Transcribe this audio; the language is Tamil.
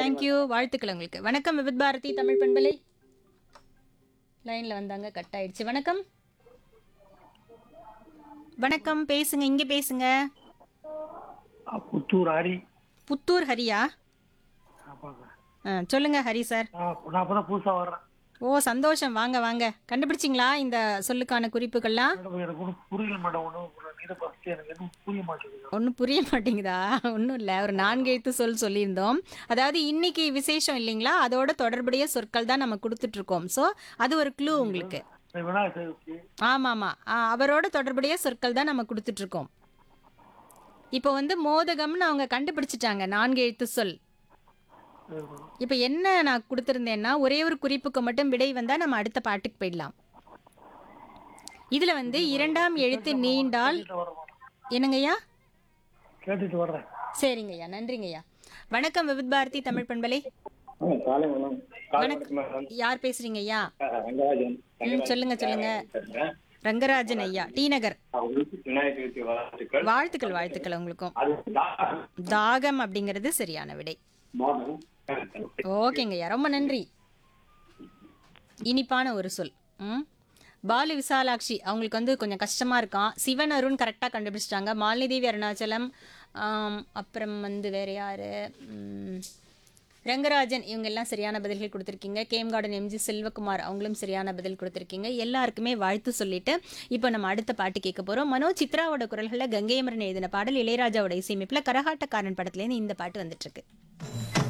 தேங்க்யூ வாழ்த்துக்கள் உங்களுக்கு வணக்கம் விவித் பாரதி தமிழ் பண்பலை லைன்ல வந்தாங்க கட் ஆயிடுச்சு வணக்கம் வணக்கம் பேசுங்க இங்க பேசுங்க ஆ, புத்தூர் ஹரி புத்தூர் ஹரியா ஆமாங்க ஆ, சொல்லுங்க ஹரி சார் நான் நான் அப்பதான் புதுசா வர்றேன் ஓ சந்தோஷம் வாங்க வாங்க கண்டுபிடிச்சிங்களா இந்த சொல்லுக்கான குறிப்புகள்லாம் மேடம் எனக்கு ஒன்றும் புரியல மேடம் ஒன்றும் நீங்க ஃபர்ஸ்ட் எனக்கு எதுவும் புரிய மாட்டேங்குது ஒன்றும் புரிய மாட்டேங்குதா ஒன்றும் இல்லை ஒரு நான்கு எழுத்து சொல் சொல்லியிருந்தோம் அதாவது இன்னைக்கு விசேஷம் இல்லைங்களா அதோட தொடர்புடைய சொற்கள் தான் நம்ம கொடுத்துட்ருக்கோம் ஸோ அது ஒரு க்ளூ உங்களுக்கு இந்த விநாயகர் சதுர்த்தி ஆமாம் ஆமாம் அவரோட தொடர்புடைய சொற்கள் தான் நம்ம கொடுத்துட்ருக்கோம் இப்போ வந்து மோதகம்னு அவங்க கண்டுபிடிச்சிட்டாங்க நான்கு எழுத்து சொல் சரி மேடம். இப்போ என்ன நான் கொடுத்துருந்தேன்னா ஒரே ஒரு குறிப்புக்கு மட்டும் விடை வந்தால் நம்ம அடுத்த பாட்டுக்கு போயிடலாம் இதில் வந்து இரண்டாம் எழுத்து நீண்டால் கேட்டுட்டு வர்றேன் மேடம். என்னங்கய்யா கேட்டுட்டு வர்றேன் சரிங்கய்யா நன்றிங்கய்யா வணக்கம் விவித் பாரதி தமிழ் பண்பலை ஆ, காலை வணக்கம் காலை வணக்கம். வணக்கம் மேடம் யார் பேசுறீங்க ஐயா ஆ, ரங்கராஜன் ம் சொல்லுங்க சொல்லுங்க பேசுறேன். ரங்கராஜன் ஐயா டி நகர் ஆ, உங்களுக்கு விநாயகர் சதுர்த்தி வாழ்த்துக்கள் வாழ்த்துக்கள் வாழ்த்துக்கள் உங்களுக்கும் அது தா- தாகம் அப்படிங்கிறது சரியான விடை மாதம். ஓகேங்க ஐயா ரொம்ப நன்றி இனிப்பான ஒரு சொல் ம் பாலு விசாலாட்சி அவங்களுக்கு வந்து கொஞ்சம் கஷ்டமாக இருக்கான் சிவன் அருண் கரெக்டாக கண்டுபிடிச்சிட்டாங்க மாலினி அருணாச்சலம் ஆம், அப்புறம் வந்து வேற யார் ரங்கராஜன் இவங்க எல்லாம் சரியான பதில்கள் கொடுத்துருக்கீங்க கேம் கார்டன் எம்ஜி செல்வகுமார் அவங்களும் சரியான பதில் கொடுத்துருக்கீங்க எல்லாருக்குமே வாழ்த்து சொல்லிட்டு இப்போ நம்ம அடுத்த பாட்டு கேட்க போகிறோம் மனோ சித்ராவோட குரல்களில் கங்கையமரன் எழுதின பாடல் இளையராஜாவோட இசையமைப்பில் கரகாட்டக்காரன் படத்துலேருந்து இந்த பாட்டு வந்துட்டு இருக்கு